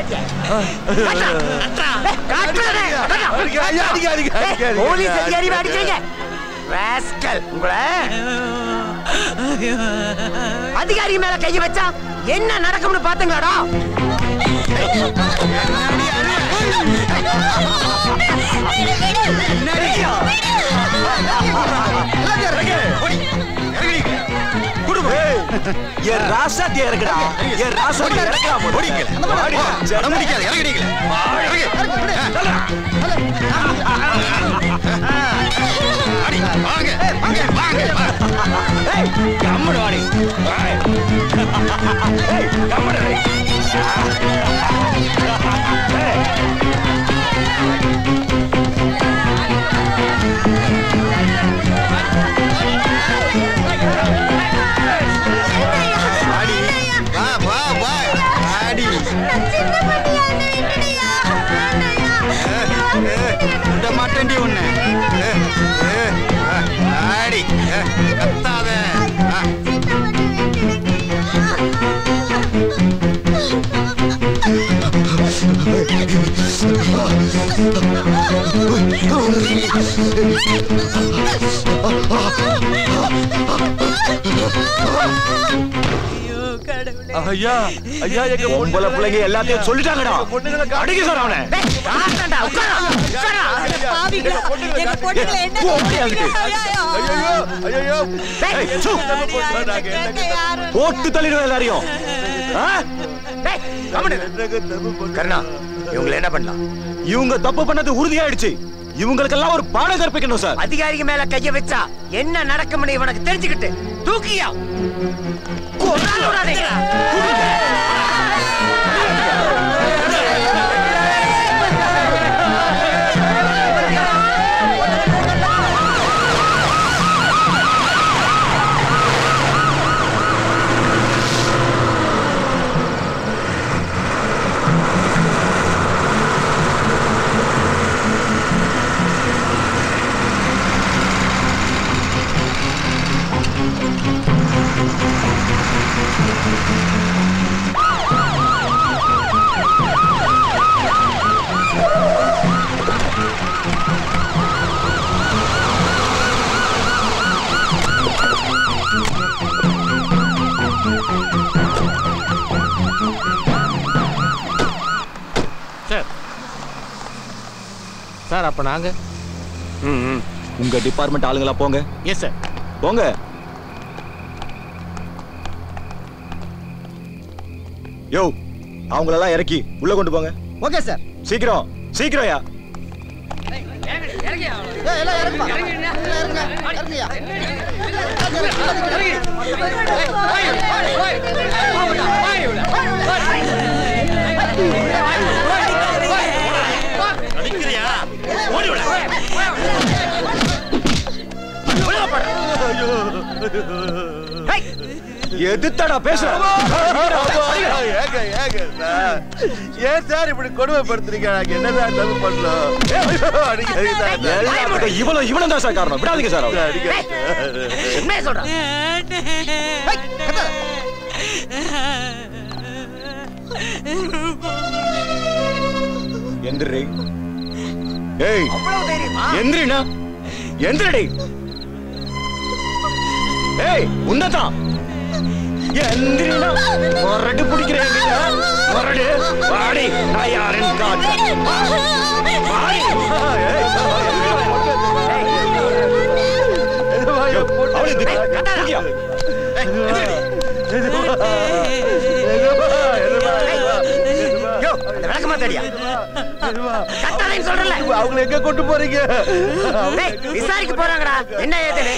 வாட்டிய police அதிகாரி அடிக்கிறீங்க rascal உங்களை அதிகாரி மேல கைய வச்சா என்ன நடக்கும்னு பாத்துங்களாடா என் ராசாத்தி இறக்குடா என் ராசாத்தி இறக்குடா முடிக்காது இறங்கிட்டீங்களே அடி வாங்க வாங்க வாங்க கம்மடு வாடி கம்மடு அடி வா வா வா அடி இந்த மாட்டேன்டி ஒண்ணு அடி கத்தாத ஆ. ஐயா ஐயா எங்க பொம்பளை பிள்ளைங்க எல்லாத்தையும் சொல்லிட்டாங்கடா அடிக்க சார் அவனை காட்டண்டா உட்காரா உட்காரா பாவிங்களா எங்க பொண்ணுங்களை என்ன ஓடி அங்கிட்டு. ஐயோ ஏய், சு. போட்டு தள்ளிடுவேன் எல்லாரையும் ஆ? டேய் கம்முனு கருணா இவங்களை என்ன பண்ணலாம் இவங்க தப்பு பண்ணது உறுதியாயிடுச்சு இவங்களுக்கெல்லாம் ஒரு பாடம் கற்பிக்கணும் சார் அதிகாரிக்கு மேல கைய வச்சா என்ன நடக்கும்னு இவனுக்கு தெரிஞ்சுக்கிட்டு தூக்கியா கொன்னாலும் விடாதீங்க. சார் சார் அப்ப நாங்க ம், ம். உங்க டிபார்ட்மெண்ட் ஆளுங்களா போங்க எஸ் சார் போங்க யோ அவங்களெல்லாம் இறக்கி உள்ள கொண்டு போங்க ஓகே சார் சீக்கிரம் சீக்கிரம்யா அடிக்கிறியா ஓடி விட எதுத்தடா பேசுற ஏங்க ஏங்க சார் ஏன் சார் இப்படி கொடுமைப்படுத்துறீங்க நாங்க என்னதான் தப்பு பண்ணோம் அடிக்காதீங்க சார். எல்லாத்துக்கும் இவளும் இவனும் தான் சார் காரணம் விடாதீங்க சார் அவரை. அடிக்காதீங்க சார். உண்மையை சொல்றேன் எந்திரி ஏய் அவ்வளவு தைரியமா எந்திரினா எந்திரடி ஏய் உன்னதான் எந்திரினா மொரடு பிடிக்கிறேன் மொரடு வாடி நான் யாருன்னு காட்டு வாடி ஏய், யோ, அவளை எந்திரி. தூக்கியா. யோ அந்த விளக்கமா தெரியா கட்டாதேன்னு சொல்றல அவங்களை எங்க கொண்டு போறீங்க டேய் விசாரிக்க போறாங்கடா என்ன ஏதுன்னு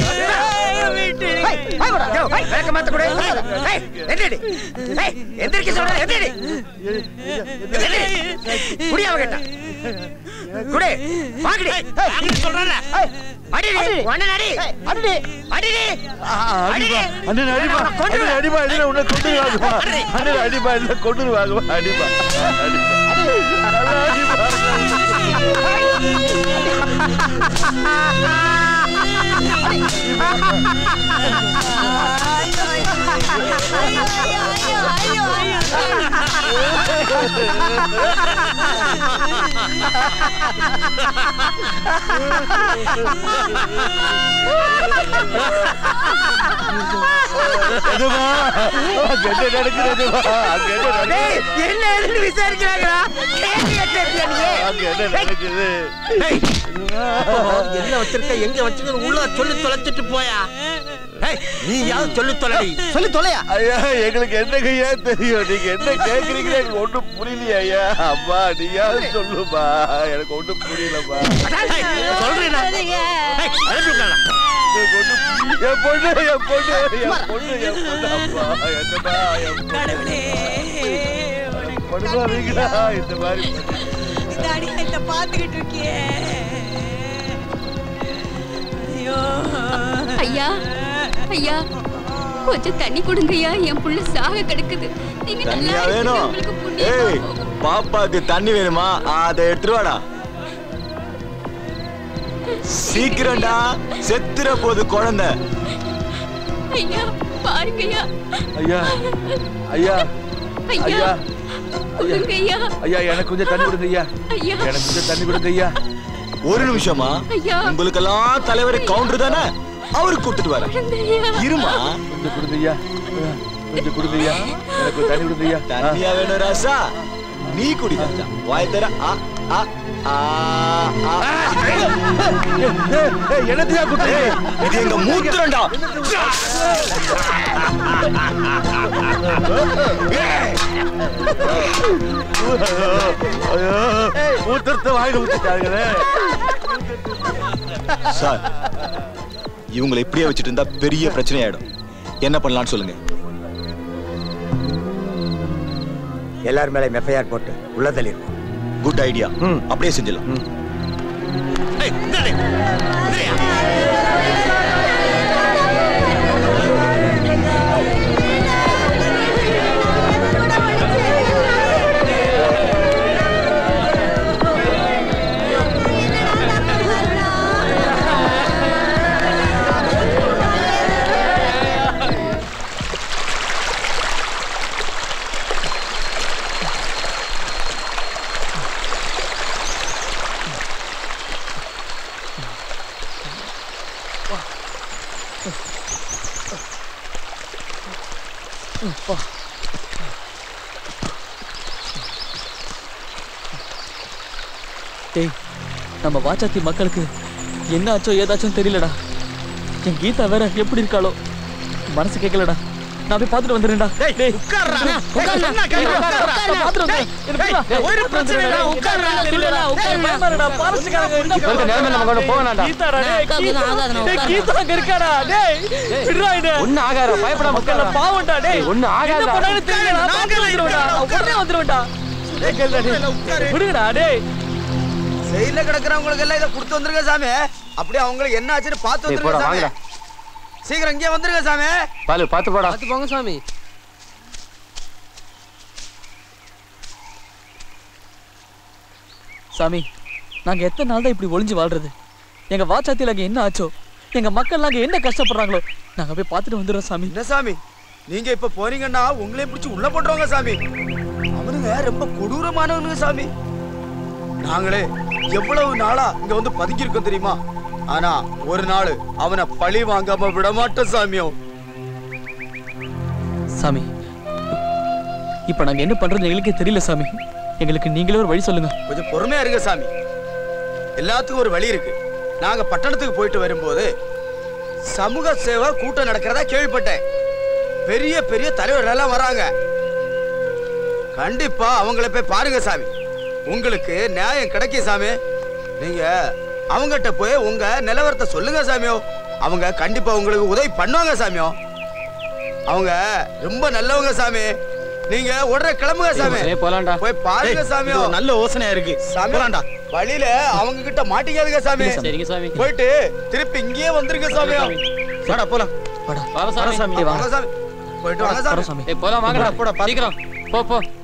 யோ விளக்க மாத்த கூட ஏய் எந்திரடி ஏய் எந்திரிக்க சொல்றேன் எந்திரடி எந்திரி குடியாவ கேட்டா குடி வாங்கடி சொல்றல அடிடி ஒண்ணு அடி அடிடி அடிடி அடிடி அண்ணன் அடிமா அண்ணன் அடிமா இல்ல உன்னை கொண்டு வாங்குமா அண்ணன் அடிமா இல்ல கொண்டு வாங்குமா அடிமா ஐயோ ஐயோ ஐயோ எதுமா அங்க என்ன நடக்கிறதுமா அங்க என்ன நடக்குது டேய், என்ன ஏதுன்னு விசாரிக்கிறாங்களா கேள்வி கேட்டியா நீ? அங்க என்ன நடக்குது டேய், என்ன வச்சிருக்க எங்க வச்சிருக்க உள்ள சொல்லி தொலைச்சிட்டு போயா டேய், நீ யாவது சொல்லி தொலைடி சொல்லி தொலையா ஐயா எங்களுக்கு என்ன ஐயா தெரியும் நீங்க என்ன கேக்குறீங்க எனக்கு ஒண்ணும் புரியலையா ஐயா அம்மா நீயாவது சொல்லுமா எனக்கு ஒண்ணும் புரியலம்மா சொல்றேன் அனுப்பி விடலாம் எனக்கு ஒண்ணும் புரியல. என் பொண்ணு என் பொண்ணு என் பொண்ணு என் பொண்ணு அப்பா என்னம்மா என் பொண்ணு கடவுளே பண்ணுவாங்களா இந்த மாதிரி இந்த அநியாயத்தை பார்த்துக்கிட்டு இருக்கியே ஐயோ ஐயா ஐயா கொஞ்சம் தண்ணி கொடுங்கய்யா என் புள்ள சாக கிடக்குது நீங்க நல்லா தண்ணியா இருக்கீங்க, வேணும் உங்களுக்கு புண்ணியமா ஏய் போகும். பாப்பாக்கு தண்ணி வேணுமா அதை எடுத்துட்டு வாடா சீக்கிரம்டா செத்துற போது குழந்தை ஐயா பாருங்கய்யா ஐயா ஐயா ஐயா ஐயா கொடுங்க ஐயா ஐயா எனக்கு கொஞ்சம் தண்ணி கொடுங்க ஐயா ஐயா எனக்கு கொஞ்சம் தண்ணி கொடுங்க ஐயா ஒரு நிமிஷமா ஐயா உங்களுக்கெல்லாம் தலைவர் கவுண்டர் தானே அவருக்கு கொடுத்துட்டு வரேன் குழந்தையா இருமா கொஞ்சம் கொடுங்க ஐயா கொஞ்சம் கொடுங்க ஐயா எனக்கு கொஞ்சம் தண்ணி கொடுங்க ஐயா தண்ணியா வேணும் ராசா நீ குடி ராஜா வாய் தர ஆ ஆ ஆ ஆ என்னத்தையா கொடுத்து ஏய், இது எங்க மூத்திரம்டா ஐயோ மூத்திரத்தை வாயில ஊத்திட்டாங்களே சார் இவங்களை இப்படியே வச்சுட்டு இருந்தா பெரிய பிரச்சனை ஆயிடும் என்ன பண்ணலாம்னு சொல்லுங்க எல்லாரும் மேலே எஃப்ஐஆர் போட்டு உள்ள தள்ளிருக்கோம் குட் ஐடியா அப்படியே செஞ்சிடலாம் டேய் நம்ம வாச்சாத்தி மக்களுக்கு என்ன ஆச்சோ ஏதாச்சும் தெரியலடா என் கீதா வேற எப்படி இருக்காளோ மனசு கேட்கலடா நான் போய் பார்த்துட்டு வந்துடுறேன்டா டேய் உட்கார்றா. உட்கார்றா. சொன்னா கேளு, உட்கார்றா. நான் பார்த்துட்டு வந்துடுறேன். எனக்கு டேய், புரியல. ஒரு பிரச்சனை இல்ல, உட்கார்றா. இல்லடா, உட்காரு. பயமாடா, பாரஸ்காரங்க என்ன பண்றாங்க? கீதாடா, டேய், கீதா. டேய், கீதா அங்க இருக்காடா, டேய். விட்றா இதை. மக்கள்ல பாவம்டா, டேய். என்ன பண்ணாலும் தெரியல, நான் பார்த்துட்டு வந்துருவேன்டா. நான் உடனே வந்துருவேன்டா. டேய், கேளுடா, டேய். விடுங்கடா, டேய். செயல கிடக்குறவங்களுக்கு எல்லாம் இதை கொடுத்து வந்துருங்க சாமி அப்படியே அவங்களுக்கு என்ன ஆச்சுன்னு பார்த்து வந்துருங்க சாமி சீக்கிரம் இங்கே வந்துருங்க சாமி பாலு பார்த்து போடா போங்க சாமி சாமி நாங்க எத்தனை நாள் தான் இப்படி ஒளிஞ்சு வாழ்றது எங்க வாச்சாத்தியில் அங்க என்ன ஆச்சோ எங்க மக்கள் அங்க என்ன கஷ்டப்படுறாங்களோ நாங்க போய் பார்த்துட்டு வந்துடுறோம் சாமி என்ன சாமி நீங்க இப்ப போறீங்கன்னா உங்களையும் பிடிச்சி உள்ள போட்டுருவாங்க சாமி அவனுங்க ரொம்ப கொடூரமானவனுங்க சாமி நாங்களே எவ்வளவு நாளா இங்க வந்து பதுக்கி இருக்கோம் தெரியுமா ஆனா ஒரு நாள் அவனை பழி வாங்காம விட மாட்டோம் சாமியோ சாமி இப்ப நாங்க என்ன பண்றது எங்களுக்கே தெரியல சாமி எங்களுக்கு நீங்களே ஒரு வழி சொல்லுங்க கொஞ்சம் பொறுமையா இருங்க சாமி எல்லாத்துக்கும் ஒரு வழி இருக்கு நாங்க பட்டணத்துக்கு போயிட்டு வரும்போது சமூக சேவை கூட்டம் நடக்கிறதா கேள்விப்பட்டேன் பெரிய பெரிய தலைவர்கள் எல்லாம் வராங்க கண்டிப்பா அவங்கள போய் பாருங்க சாமி உங்களுக்கு நியாயம் கிடைக்கும் சாமி நீங்க அவங்ககிட்ட போய் உங்க நிலவரத்தை சொல்லுங்க சாமியோ அவங்க கண்டிப்பா உங்களுக்கு உதவி பண்ணுவாங்க சாமியோ அவங்க ரொம்ப நல்லவங்க சாமி நீங்க உடனே கிளம்புங்க சாமி போலாம்டா போய் பாருங்க சாமியோ நல்ல யோசனையா இருக்கு சாமி வழியில அவங்க கிட்ட மாட்டிக்காதுங்க சாமி சரிங்க சாமி போயிட்டு திருப்பி இங்கேயே வந்துருங்க சாமியோ வாடா போலாம் வாடா. ஏய், வாங்க. வாங்க சாமி போயிட்டு வாங்க சாமி வரோம் சாமி போலாம் வாங்கடா போடா சீக்கிரம் போ போ